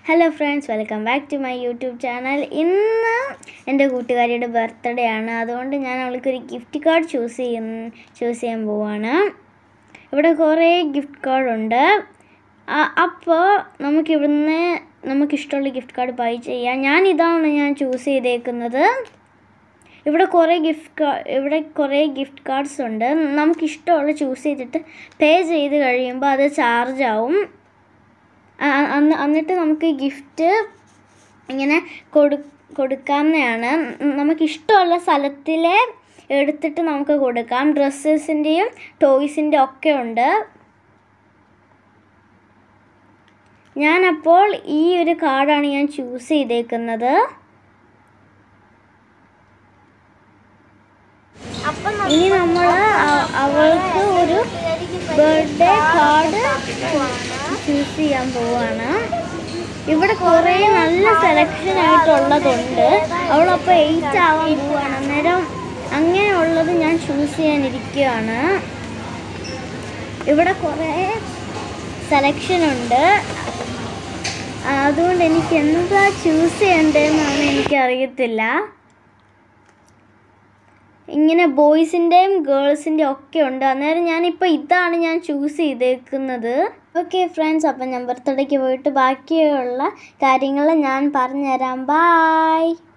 hello friends welcome back to my YouTube channel ഇന്ന് എൻ്റെ കൂട്ടുകാരിയുടെ ബർത്ത്ഡേ ആണ് അതുകൊണ്ട് ഞാൻ അവൾക്കൊരു ഗിഫ്റ്റ് കാർഡ് ചൂസ് ചെയ്യുന്ന ചൂസ് ചെയ്യാൻ പോവാണ് ഇവിടെ കുറേ ഗിഫ്റ്റ് കാർഡുണ്ട് അപ്പോൾ നമുക്ക് ഇവിടുന്ന് നമുക്കിഷ്ടമുള്ള ഗിഫ്റ്റ് കാർഡ് ബൈ ചെയ്യാം ഞാൻ ഇതാണ് ഞാൻ ചൂസ് ചെയ്തേക്കുന്നത് ഇവിടെ കുറേ ഗിഫ്റ്റ് കാ ഇവിടെ കുറേ ഗിഫ്റ്റ് കാർഡ്സ് ഉണ്ട് നമുക്കിഷ്ടമുള്ള ചൂസ് ചെയ്തിട്ട് പേ ചെയ്ത് കഴിയുമ്പോൾ അത് ചാർജ് ആവും അ- അ- അന്ന് എന്നിട്ട് നമുക്ക് ഗിഫ്റ്റ് ഇങ്ങനെ കൊടു കൊടുക്കാവുന്നതാണ് നമുക്കിഷ്ടമുള്ള സ്ഥലത്തിലെ എടുത്തിട്ട് നമുക്ക് കൊടുക്കാം ഡ്രസ്സസിൻ്റെയും ടോയ്സിൻ്റെ ഒക്കെ ഉണ്ട് ഞാനപ്പോൾ ഈ ഒരു കാർഡാണ് ഞാൻ ചൂസ് ചെയ്തേക്കുന്നത് ഇനി നമ്മൾ അവൾക്ക് ഒരു ബർത്ത്ഡേ കാർഡ് ചൂസ് ചെയ്യാൻ പോവാണ് ഇവിടെ കുറേ നല്ല സെലക്ഷൻ ആയിട്ടുള്ളതുണ്ട് അവളപ്പോൾ എയ്റ്റ് ആവാൻ പോവാണ് അന്നേരം അങ്ങനെയുള്ളത് ഞാൻ ചൂസ് ചെയ്യാനിരിക്കുകയാണ് ഇവിടെ കുറേ സെലക്ഷൻ ഉണ്ട് അതുകൊണ്ട് എനിക്ക് എന്താ ചൂസ് ചെയ്യേണ്ടതെന്നാണ് എനിക്കറിയത്തില്ല ഇങ്ങനെ ബോയ്സിൻ്റെയും ഗേൾസിൻ്റെയും ഒക്കെ ഉണ്ട് അന്നേരം ഞാനിപ്പോൾ ഇതാണ് ഞാൻ ചൂസ് ചെയ്തേക്കുന്നത് ഓക്കെ ഫ്രണ്ട്സ് അപ്പം ഞാൻ ബർത്ത്ഡേക്ക് പോയിട്ട് ബാക്കിയുള്ള കാര്യങ്ങൾ ഞാൻ പറഞ്ഞുതരാം ബായ്